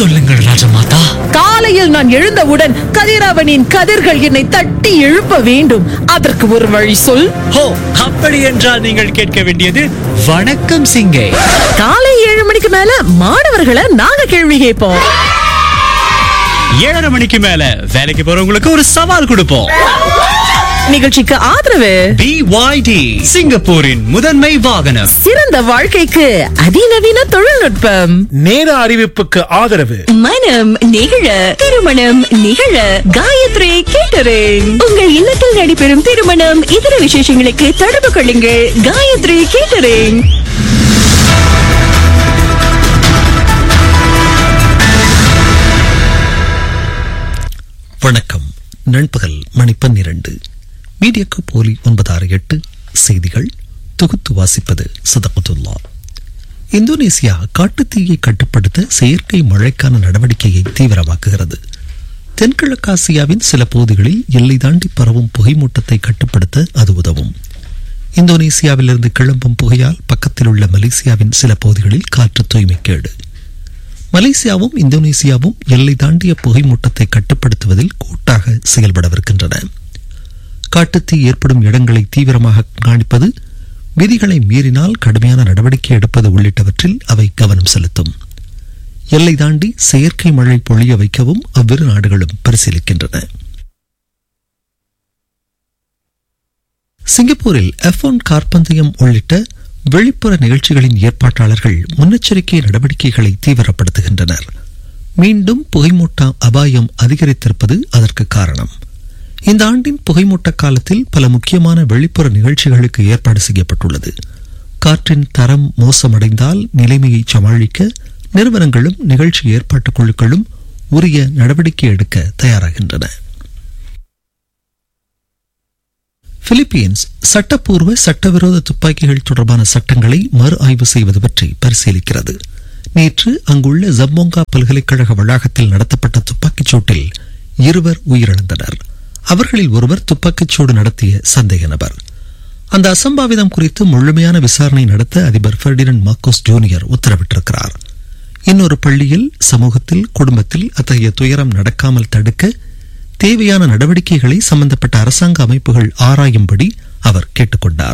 சொல்லுங்கள் ராஜமாதா காலையில் நான் எழுந்தவுடன் கதிரவனின் கதிர்கள் என்னை தட்டி எழுப்ப வேண்டும் அதற்கு ஒரு வழி சொல் ஹோ அப்படி என்றால் நீங்கள் கேட்க வேண்டியது வணக்கம் சிங்கே காலை ஏழு மணிக்கு மேல மாணவர்களை நாங்க கேள்வி கேட்போம் ஏழரை மணிக்கு மேல வேலைக்கு போறவங்களுக்கு ஒரு சவால் கொடுப்போம் நிகழ்ச்சிக்கு ஆதரவு BYD சிங்கப்பூரின் முதன்மை வாகனம் சிறந்த வாழ்க்கைக்கு அதிநவீன தொழில்நுட்பம் நேர அறிவிப்புக்கு ஆதரவு மனம் நிகழ திருமணம் நிகழ காயத்ரி கேட்டரிங் உங்கள் இல்லத்தில் நடைபெறும் திருமணம் இதர விசேஷங்களுக்கு தொடர்பு கொள்ளுங்கள் காயத்ரி கேட்டரிங் வணக்கம் நண்பகல் மணி பன்னிரண்டு மீடியாக்கு போலி ஒன்பதாறு எட்டு செய்திகள் தொகுத்து வாசிப்பது சதகத்துல்லா இந்தோனேசியா காட்டுத்தீயை கட்டுப்படுத்த செயற்கை மழைக்கான நடவடிக்கையை தீவிரமாக்குகிறது தென்கிழக்காசியாவின் சில பகுதிகளில் எல்லை தாண்டி பரவும் புகைமூட்டத்தை கட்டுப்படுத்த அது உதவும் இந்தோனேசியாவிலிருந்து கிளம்பும் புகையால் பக்கத்தில் உள்ள மலேசியாவின் சில பகுதிகளில் காற்று தூய்மைக்கேடு மலேசியாவும் இந்தோனேசியாவும் எல்லை தாண்டிய புகைமூட்டத்தை கட்டுப்படுத்துவதில் கூட்டாக செயல்படவிருக்கின்றன காட்டுத்தீ ஏற்படும் இடங்களை தீவிரமாக கண்காணிப்பது விதிகளை மீறினால் கடுமையான நடவடிக்கை எடுப்பது உள்ளிட்டவற்றில் அவை கவனம் செலுத்தும் எல்லை தாண்டி செயற்கை மழை பொழிய வைக்கவும் அவ்விரு நாடுகளும் பரிசீலிக்கின்றன சிங்கப்பூரில் எஃப் ஒன் கார்பந்தயம் உள்ளிட்ட வெளிப்புற நிகழ்ச்சிகளின் ஏற்பாட்டாளர்கள் முன்னெச்சரிக்கை நடவடிக்கைகளை தீவிரப்படுத்துகின்றனர் மீண்டும் புகைமூட்ட அபாயம் அதிகரித்திருப்பது அதற்கு காரணம் இந்த ஆண்டின் புகைமூட்ட காலத்தில் பல முக்கியமான வெளிப்புற நிகழ்ச்சிகளுக்கு ஏற்பாடு செய்யப்பட்டுள்ளது காற்றின் தரம் மோசமடைந்தால் நிலைமையை சமாளிக்க நிறுவனங்களும் நிகழ்ச்சி ஏற்பாட்டுக் குழுக்களும் உரிய நடவடிக்கை எடுக்க தயாராகின்றன பிலிப்பீன்ஸ் சட்டப்பூர்வ சட்டவிரோத துப்பாக்கிகள் தொடர்பான சட்டங்களை மறு ஆய்வு செய்வது பற்றி பரிசீலிக்கிறது நேற்று அங்குள்ள ஜம்போங்கா பல்கலைக்கழக வளாகத்தில் நடத்தப்பட்ட துப்பாக்கிச் சூட்டில் இருவர் உயிரிழந்தனர் அவர்களில் ஒருவர் துப்பாக்கிச்சூடு நடத்திய சந்தேக நபர் அந்த அசம்பாவிதம் குறித்து முழுமையான விசாரணை நடத்த அதிபர் ஃபெர்டினண்ட் மார்க்கோஸ் ஜூனியர் உத்தரவிட்டிருக்கிறார் இன்னொரு பள்ளியில் சமூகத்தில் குடும்பத்தில் அத்தகைய துயரம் நடக்காமல் தடுக்க தேவையான நடவடிக்கைகளை சம்பந்தப்பட்ட அரசாங்க அமைப்புகள் ஆராயும்படி அவர் கேட்டுக்கொண்டார்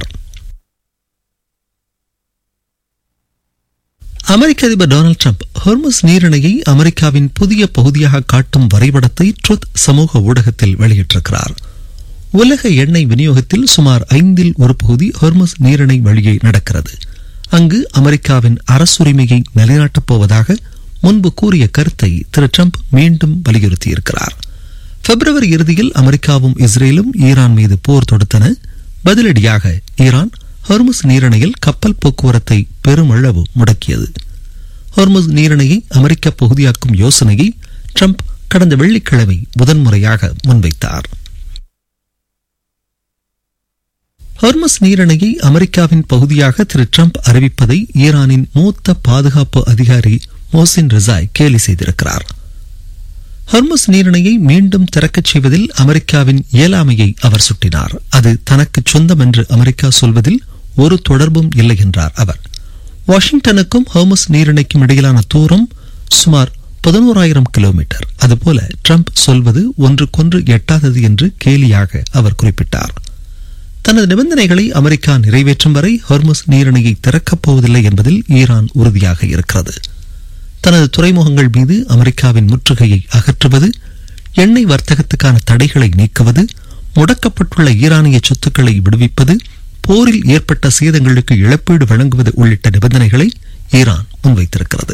அமெரிக்க அதிபர் டொனால்டு ட்ரம்ப் ஹொர்மஸ் நீரிணையை அமெரிக்காவின் புதிய பகுதியாக காட்டும் வரைபடத்தை ட்ருத் சமூக ஊடகத்தில் வெளியிட்டிருக்கிறார் உலக எண்ணெய் விநியோகத்தில் சுமார் ஐந்தில் ஒரு பகுதி ஹொர்மஸ் நீரிணை வழியே நடக்கிறது அங்கு அமெரிக்காவின் அரசுரிமையை நிலைநாட்டப் போவதாக முன்பு கூறிய கருத்தை திரு ட்ரம்ப் மீண்டும் வலியுறுத்தியிருக்கிறார் பிப்ரவரி இறுதியில் அமெரிக்காவும் இஸ்ரேலும் ஈரான் மீது போர் தொடுத்தன பதிலடியாக ஈரான் ஹொர்முஸ் நீரிணையில் கப்பல் போக்குவரத்தை பெருமளவு முடக்கியது ஹொர்முஸ் நீரிணையை அமெரிக்க பகுதியாக்கும் யோசனையை ட்ரம்ப் கடந்த வெள்ளிக்கிழமை முதன்முறையாக முன்வைத்தார் ஹொர்மஸ் நீரிணையை அமெரிக்காவின் பகுதியாக திரு ட்ரம்ப் அறிவிப்பதை ஈரானின் மூத்த பாதுகாப்பு அதிகாரி மோசின் ரிசாய் கேலி செய்திருக்கிறார் ஹர்மஸ் நீரிணையை மீண்டும் திறக்கச் செய்வதில் அமெரிக்காவின் இயலாமையை அவர் சுட்டினார் அது தனக்கு சொந்தம் என்று அமெரிக்கா சொல்வதில் ஒரு தொடர்பும் இல்லை என்றார் அவர் வாஷிங்டனுக்கும் ஹர்மஸ் நீரிணைக்கும் இடையிலான தூரம் சுமார் பதினோராயிரம் கிலோமீட்டர் அதுபோல ட்ரம்ப் சொல்வது ஒன்றுக்கொன்று எட்டாதது என்று கேலியாக அவர் குறிப்பிட்டார் தனது நிபந்தனைகளை அமெரிக்கா நிறைவேற்றும் வரை ஹொர்மஸ் நீரிணையை திறக்கப் போவதில்லை என்பதில் ஈரான் உறுதியாக இருக்கிறது தனது துறைமுகங்கள் மீது அமெரிக்காவின் முற்றுகையை அகற்றுவது எண்ணெய் வர்த்தகத்துக்கான தடைகளை நீக்குவது முடக்கப்பட்டுள்ள ஈரானிய சொத்துக்களை விடுவிப்பது போரில் ஏற்பட்ட சேதங்களுக்கு இழப்பீடு வழங்குவது உள்ளிட்ட நிபந்தனைகளை ஈரான் முன்வைத்திருக்கிறது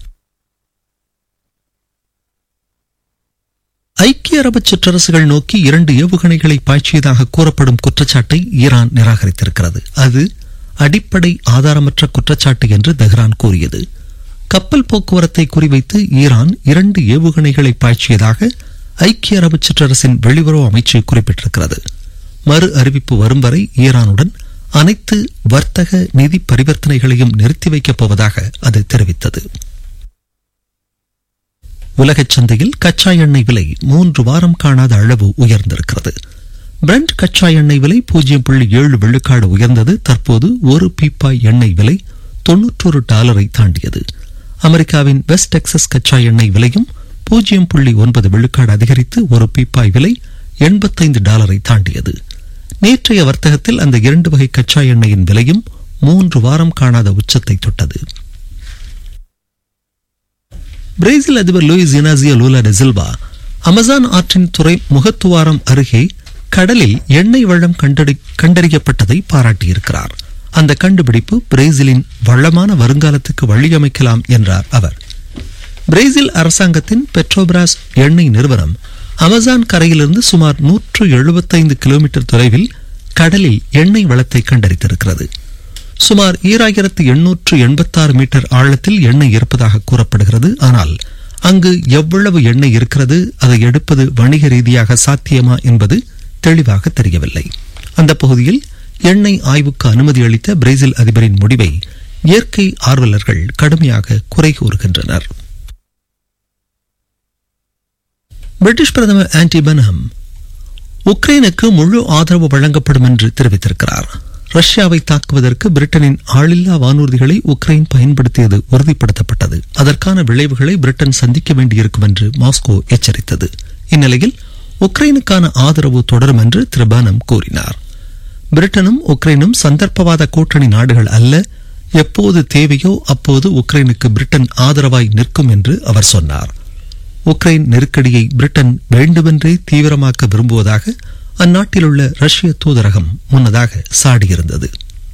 ஐக்கிய அரபு சிற்றரசுகள் நோக்கி இரண்டு ஏவுகணைகளை பாய்ச்சியதாக கூறப்படும் குற்றச்சாட்டை ஈரான் நிராகரித்திருக்கிறது அது அடிப்படை ஆதாரமற்ற குற்றச்சாட்டு என்று தெஹ்ரான் கூறியது கப்பல் போக்குவரத்தை குறிவைத்து ஈரான் இரண்டு ஏவுகணைகளை பாய்ச்சியதாக ஐக்கிய அரபு சிற்றரசின் வெளியுறவு அமைச்சு குறிப்பிட்டிருக்கிறது மறு அறிவிப்பு வரும் வரை ஈரானுடன் அனைத்து வர்த்தக நிதி பரிவர்த்தனைகளையும் நிறுத்தி வைக்கப் போவதாக அது தெரிவித்தது உலகச் சந்தையில் கச்சா எண்ணெய் விலை மூன்று வாரம் காணாத அளவு உயர்ந்திருக்கிறது பிரெண்ட் கச்சா எண்ணெய் விலை பூஜ்ஜியம் புள்ளி ஏழு வெள்ளுக்காடு உயர்ந்தது தற்போது ஒரு பீப்பாய் எண்ணெய் விலை தொன்னூற்றொரு டாலரை தாண்டியது அமெரிக்காவின் வெஸ்ட் டெக்சஸ் கச்சா எண்ணெய் விலையும் பூஜ்ஜியம் புள்ளி ஒன்பது விழுக்காடு அதிகரித்து ஒரு பீப்பாய் விலை எண்பத்தைந்து டாலரை தாண்டியது நேற்றைய வர்த்தகத்தில் அந்த இரண்டு வகை கச்சா எண்ணெயின் விலையும் மூன்று வாரம் காணாத உச்சத்தை தொட்டது பிரேசில் அதிபர் Luiz Inacio Lula da Silva Amazon ஆற்றின் துறை முகத்துவாரம் அருகே கடலில் எண்ணெய் வளம் கண்டறி கண்டறியப்பட்டதை பாராட்டியிருக்கிறார் அந்த கண்டுபிடிப்பு பிரேசிலின் வளமான வருங்காலத்துக்கு வழியமைக்கலாம் என்றார் அவர் பிரேசில் அரசாங்கத்தின் பெட்ரோபிராஸ் எண்ணெய் நிறுவனம் அமேசான் கரையிலிருந்து சுமார் நூற்று எழுபத்தைந்து கிலோமீட்டர் தொலைவில் கடலில் எண்ணெய் வளத்தை கண்டறிந்திருக்கிறது சுமார் ஈராயிரத்து எண்ணூற்று எண்பத்தாறு மீட்டர் ஆழத்தில் எண்ணெய் இருப்பதாக கூறப்படுகிறது ஆனால் அங்கு எவ்வளவு எண்ணெய் இருக்கிறது அதை எடுப்பது வணிக ரீதியாக சாத்தியமா என்பது தெளிவாக தெரியவில்லை அந்த பகுதியில் எண்ணெய் ஆய்வுக்கு அனுமதி அளித்த பிரேசில் அதிபரின் முடிவை இயற்கை ஆர்வலர்கள் கடுமையாக குறை கூறுகின்றனர் பிரிட்டிஷ் பிரதமர் ஆன்டி பென்ஹம் உக்ரைனுக்கு முழு ஆதரவு வழங்கப்படும் என்று தெரிவித்திருக்கிறார் ரஷ்யாவை தாக்குவதற்கு பிரிட்டனின் ஆளில்லா வானூர்திகளை உக்ரைன் பயன்படுத்தியது உறுதிப்படுத்தப்பட்டது அதற்கான விளைவுகளை பிரிட்டன் சந்திக்க வேண்டியிருக்கும் என்று மாஸ்கோ எச்சரித்தது இந்நிலையில் உக்ரைனுக்கான ஆதரவு தொடரும் என்று திரு பானம் கூறினார் பிரிட்டனும் உக்ரைனும் சந்தர்ப்பவாத கூட்டணி நாடுகள் அல்ல எப்போது தேவையோ அப்போது உக்ரைனுக்கு பிரிட்டன் ஆதரவாய் நிற்கும் என்று அவர் சொன்னார் உக்ரைன் நெருக்கடியை பிரிட்டன் வேண்டுமென்றே தீவிரமாக்க விரும்புவதாக அந்நாட்டில் உள்ள ரஷ்ய தூதரகம் முன்னதாக சாடியிருந்தது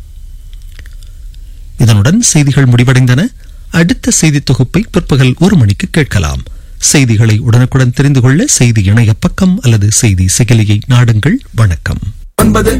இதனுடன் செய்திகள் முடிவடைந்தன அடுத்த செய்தி தொகுப்பை பிற்பகல் ஒரு மணிக்கு கேட்கலாம் செய்திகளை உடனுக்குடன் தெரிந்து கொள்ள செய்தி இணைய பக்கம் அல்லது செய்தி செயலியை நாடுங்கள் வணக்கம் ஒன்பது